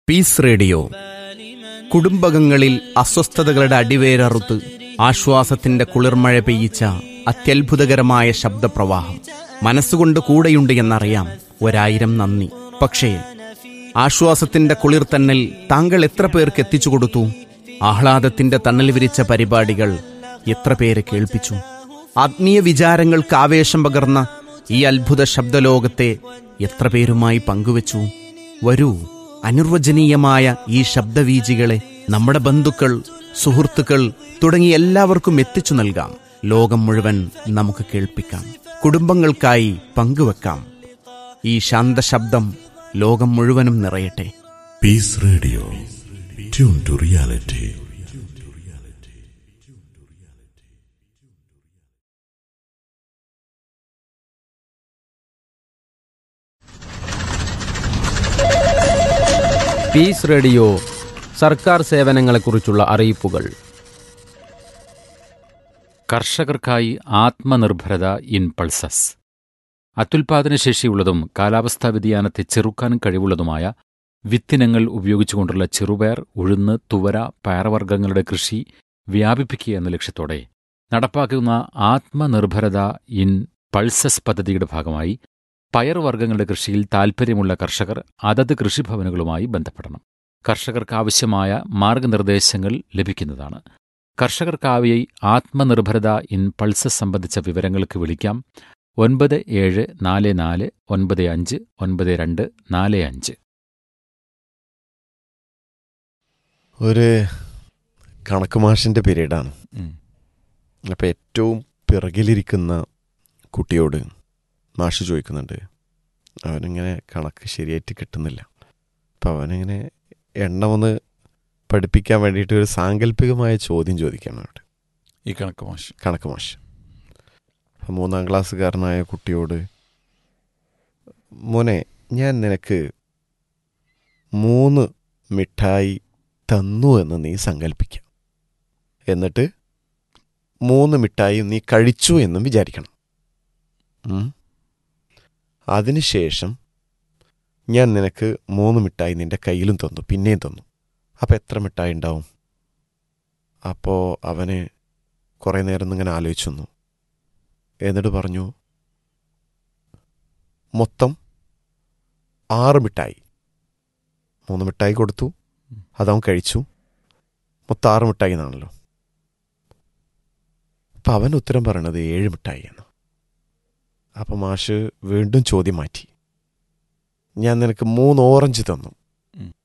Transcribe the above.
Piece radio കുടുംബകങ്ങളിൽ അസ്വസ്ഥതകളുടെ അടിവേരറുത്ത് ആശ്വാസത്തിന്റെ കുളിർമഴ പെയ്യിച്ച അത്യത്ഭുതകരമായ ശബ്ദപ്രവാഹം മനസ്സുകൊണ്ട് കൂടെയുണ്ട് എന്നറിയാം ഒരായിരം നന്ദി പക്ഷേ ആശ്വാസത്തിന്റെ കുളിർ തന്നൽ താങ്കൾ എത്ര പേർക്ക് എത്തിച്ചു കൊടുത്തു ആഹ്ലാദത്തിന്റെ തണൽ വിരിച്ച പരിപാടികൾ എത്ര പേരെ കേൾപ്പിച്ചു ആത്മീയ വിചാരങ്ങൾക്ക് ആവേശം പകർന്ന ഈ അത്ഭുത ശബ്ദലോകത്തെ എത്ര പേരുമായി പങ്കുവച്ചു വരൂ അനിർവചനീയമായ ഈ ശബ്ദവീജികളെ നമ്മുടെ ബന്ധുക്കൾ സുഹൃത്തുക്കൾ തുടങ്ങി എല്ലാവർക്കും എത്തിച്ചു നൽകാം ലോകം മുഴുവൻ നമുക്ക് കേൾപ്പിക്കാം കുടുംബങ്ങൾക്കായി പങ്കുവെക്കാം ഈ ശാന്തശബ്ദം ലോകം മുഴുവനും നിറയട്ടെ peace radio tune to reality peace radio സർക്കാർ സേവനങ്ങളെക്കുറിച്ചുള്ള അറിയിപ്പുകൾ കർഷകർക്കായി ആത്മനിർഭരത ഇൻ പൾസസ് അത്യുൽപാദന ശേഷിയുള്ളതും കാലാവസ്ഥാ വ്യതിയാനത്തെ ചെറുക്കാൻ കഴിവുള്ളതുമായ വിത്തിനങ്ങൾ ഉപയോഗിച്ചുകൊണ്ടുള്ള ചെറുപയർ ഉഴുന്ന് തുവര പയർവർഗ്ഗങ്ങളുടെ കൃഷി വ്യാപിപ്പിക്കുക എന്ന ലക്ഷ്യത്തോടെ നടപ്പാക്കുന്ന ആത്മനിർഭരത ഇൻ പൾസസ് പദ്ധതിയുടെ ഭാഗമായി പയർവർഗ്ഗങ്ങളുടെ കൃഷിയിൽ താൽപ്പര്യമുള്ള കർഷകർ അതത് കൃഷിഭവനുകളുമായി ബന്ധപ്പെടണം കർഷകർക്ക് ആവശ്യമായ മാർഗനിർദ്ദേശങ്ങൾ ലഭിക്കുന്നതാണ് കർഷകർക്കായി ആത്മനിർഭരത ഇൻ പൾസസ് സംബന്ധിച്ച വിവരങ്ങൾക്ക് വിളിക്കാം ഒൻപത് ഏഴ് നാല് നാല് ഒൻപത് അഞ്ച് ഒൻപത് രണ്ട് നാല് അഞ്ച് ഒരു കണക്ക് മാഷിൻ്റെ പീരീഡാണ് അപ്പോൾ ഏറ്റവും പിറകിലിരിക്കുന്ന കുട്ടിയോട് മാഷ് ചോദിക്കുന്നുണ്ട് അവനിങ്ങനെ കണക്ക് ശരിയായിട്ട് കിട്ടുന്നില്ല അപ്പോൾ അവനിങ്ങനെ എണ്ണം ഒന്ന് പഠിപ്പിക്കാൻ വേണ്ടിയിട്ട് ഒരു സാങ്കല്പികമായ ചോദ്യം ചോദിക്കണം അവിടെ ഈ കണക്ക് മോശം കണക്ക് മാഷ് അപ്പം മൂന്നാം ക്ലാസ്സുകാരനായ കുട്ടിയോട് മോനെ ഞാൻ നിനക്ക് മൂന്ന് മിഠായി തന്നു എന്ന് നീ സങ്കല്പിക്കാം എന്നിട്ട് മൂന്ന് മിഠായി നീ കഴിച്ചു എന്നും വിചാരിക്കണം ഉം. അതിനുശേഷം ഞാൻ നിനക്ക് മൂന്ന് മിഠായി നിന്റെ കയ്യിലും തന്നു പിന്നെയും തന്നു അപ്പം എത്ര മിഠായി ഉണ്ടാവും അപ്പോൾ അവന് കുറേ നേരം ഇങ്ങനെ ആലോചിച്ചു നിന്നു എന്നിട്ട് പറഞ്ഞു മൊത്തം ആറ് മിഠായി മൂന്ന് മിഠായി കൊടുത്തു അതവൻ കഴിച്ചു മൊത്തം ആറ് മിഠായി എന്നാണല്ലോ അപ്പം അവൻ ഉത്തരം പറയണത് ഏഴ് മിഠായി എന്ന് അപ്പം മാഷ് വീണ്ടും ചോദ്യം മാറ്റി ഞാൻ നിനക്ക് മൂന്ന് ഓറഞ്ച് തന്നു